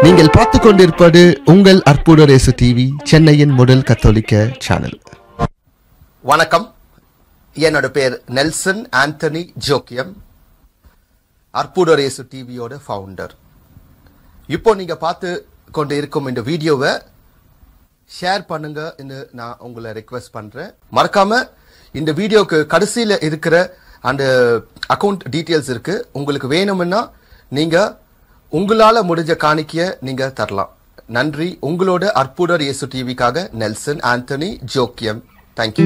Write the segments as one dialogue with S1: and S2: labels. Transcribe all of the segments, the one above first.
S1: நீங்கள் பார்த்து கொண்டிருப்பது உங்கள் அற்புத ரேசு டிவி சென்னையின் முதல் கத்தோலிக்க சேனல்
S2: வணக்கம் என்னோட பேர் நெல்சன் ஆண்டனி ஜோக்கியம் அற்புதரேசு டிவியோட ஃபவுண்டர் இப்போ நீங்க பார்த்து கொண்டு இருக்கும் இந்த வீடியோவை ஷேர் பண்ணுங்கன்னு நான் உங்களை ரெக்வெஸ்ட் பண்றேன் மறக்காம இந்த வீடியோக்கு கடைசியில இருக்கிற அந்த அக்கவுண்ட் டீட்டெயில்ஸ் இருக்கு உங்களுக்கு வேணும்னா நீங்க உங்களால முடிஞ்ச காணிக்கைய நீங்க தரலாம் நன்றி உங்களோட அற்புதர் இயேசு டிவிக்காக நெல்சன் ஆண்டனி ஜோக்கியம் தேங்க்யூ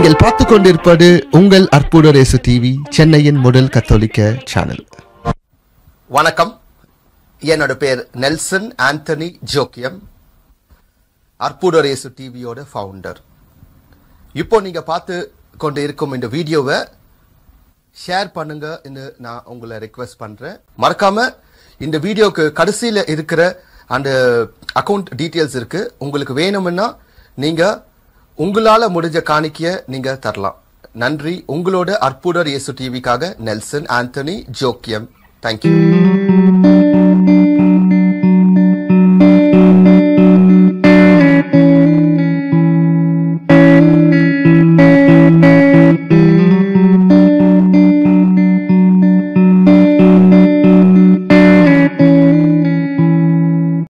S1: நீங்கள் பார்த்து கொண்டிருப்பது உங்கள் அற்புத ரேசு டிவி சென்னையின் முதல் கத்தோலிக்க சேனல்
S2: வணக்கம் என்னோட பேர் நெல்சன் ஆண்டனி ஜோக்கியம் அற்புதரேசு டிவியோட ஃபவுண்டர் இப்போ நீங்க பார்த்து கொண்டு இருக்கும் இந்த வீடியோவை ஷேர் பண்ணுங்க நான் உங்களை ரெக்வெஸ்ட் பண்றேன் மறக்காம இந்த வீடியோக்கு கடைசியில இருக்கிற அந்த அக்கவுண்ட் டீட்டெயில்ஸ் இருக்கு உங்களுக்கு வேணும்னா நீங்க உங்களால முடிஞ்ச காணிக்கைய நீங்க தரலாம் நன்றி உங்களோட அற்புதர் இயேசு டிவிக்காக நெல்சன் ஆண்டனி ஜோக்கியம் தேங்க்யூ